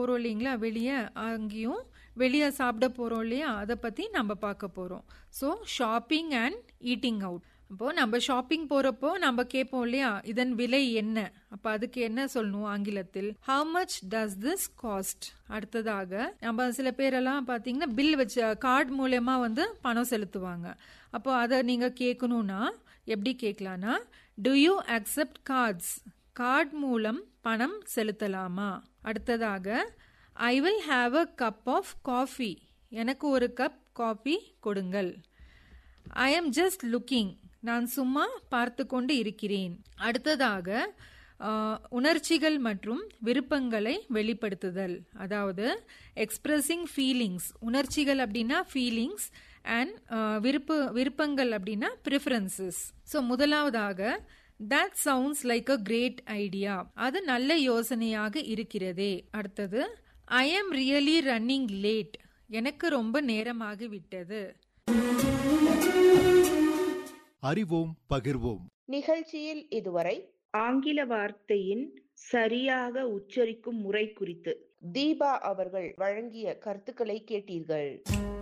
போறோம் இல்லைங்களா வெளியே அங்கேயும் வெளியே சாப்பிட போறோம் இல்லையா அதை பத்தி நம்ம பார்க்க போறோம் so shopping and eating out அப்போ நம்ம ஷாப்பிங் போறப்போ நம்ம கேட்போம் இல்லையா இதன் விலை என்ன அப்ப அதுக்கு என்ன சொல்லணும் ஆங்கிலத்தில் how much does this cost அடுத்ததாக நம்ம சில பேரெல்லாம் பாத்தீங்கன்னா பில் வச்சு கார்டு மூலயமா வந்து பணம் செலுத்துவாங்க அப்போ அதை நீங்க கேட்கணும்னா எப்படி கேட்கலாம்னா do you accept cards card மூலம் பணம் செலுத்தலாமா அடுத்ததாக I will have a cup of coffee எனக்கு ஒரு கப் காஃபி கொடுங்கள் ஐ எம் ஜஸ்ட் லுக்கிங் நான் சும்மா பார்த்து கொண்டு இருக்கிறேன் அடுத்ததாக ஆஹ், உணர்ச்சிகள் மற்றும் விருப்பங்களை வெளிப்படுத்துதல் அதாவது எக்ஸ்பிரஸிங் ஃபீலிங்ஸ் உணர்ச்சிகள் அப்படின்னா ஃபீலிங்ஸ் அண்ட் விருப்ப விருப்பங்கள் அப்படின்னா ப்ரிஃபரன்சஸ் ஸோ முதலாவதாக that sounds like a great idea அது நல்ல யோசனையாக இருக்கிறதே அடுத்தது I am really running late எனக்கு ரொம்ப நேரமாகி விட்டது அறிவோம் பகிர்வோம் நிகழ்ச்சியில் இதுவரை ஆங்கில வார்த்தையின் சரியாக உச்சரிக்கும் முறை குறித்து தீபா அவர்கள் வழங்கிய கருத்துக்களை கேட்டீர்கள்